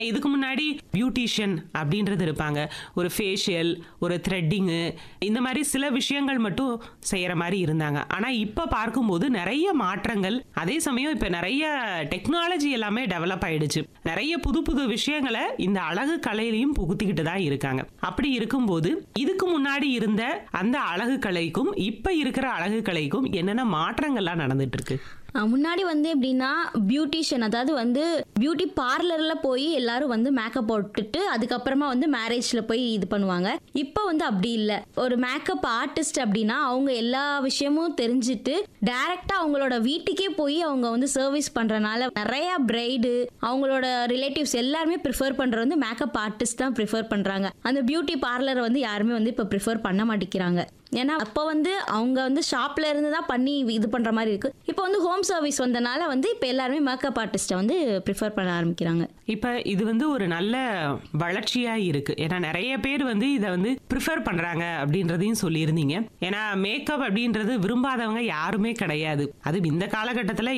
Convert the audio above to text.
இதுக்கு முன்னாடி பியூட்டிஷியன் அப்படின்றது இருப்பாங்க ஒரு ஃபேஷியல் ஒரு த்ரெட்டிங்கு இந்த மாதிரி சில விஷயங்கள் மட்டும் செய்யற மாதிரி இருந்தாங்க ஆனா இப்ப பார்க்கும்போது நிறைய மாற்றங்கள் அதே சமயம் இப்ப நிறைய டெக்னாலஜி எல்லாமே டெவலப் ஆயிடுச்சு நிறைய புது புது விஷயங்களை இந்த அழகு கலையிலையும் புகுத்திக்கிட்டு தான் இருக்காங்க அப்படி இருக்கும்போது இதுக்கு முன்னாடி இருந்த அந்த அழகு கலைக்கும் இப்ப இருக்கிற அழகு கலைக்கும் என்னென்ன மாற்றங்கள்லாம் நடந்துட்டு இருக்கு அஹ் முன்னாடி வந்து எப்படின்னா பியூட்டிஷியன் அதாவது வந்து பியூட்டி பார்லர்ல போய் எல்லாரும் வந்து மேக்கப் போட்டுட்டு அதுக்கப்புறமா வந்து மேரேஜ்ல போய் இது பண்ணுவாங்க இப்போ வந்து அப்படி இல்லை ஒரு மேக்கப் ஆர்டிஸ்ட் அப்படின்னா அவங்க எல்லா விஷயமும் தெரிஞ்சுட்டு டைரக்டா அவங்களோட வீட்டுக்கே போய் அவங்க வந்து சர்வீஸ் பண்றனால நிறைய பிரைடு அவங்களோட ரிலேட்டிவ்ஸ் எல்லாருமே ப்ரிஃபர் பண்றது வந்து மேக்கப் ஆர்டிஸ்ட் தான் ப்ரிஃபர் பண்றாங்க அந்த பியூட்டி பார்லரை வந்து யாருமே வந்து இப்போ ப்ரிஃபர் பண்ண மாட்டேங்கிறாங்க ஏன்னா அப்போ வந்து அவங்க வந்து ஷாப்ல இருந்து தான் பண்ணி இது பண்ற மாதிரி இருக்கு இப்போ வந்து ஹோம் சர்வீஸ் வந்தனால வந்து இப்போ எல்லாருமே மேக்கப் ஆர்டிஸ்ட்டை வந்து ப்ரிஃபர் பண்ண ஆரம்பிக்கிறாங்க இப்ப இது வந்து ஒரு நல்ல வளர்ச்சியா இருக்கு ஏன்னா நிறைய பேர் வந்து இதை வந்து ப்ரிஃபர் பண்றாங்க அப்படின்றதையும் சொல்லியிருந்தீங்க ஏன்னா மேக்கப் அப்படின்றது விரும்பாதவங்க யாருமே கிடையாது அது இந்த காலகட்டத்துல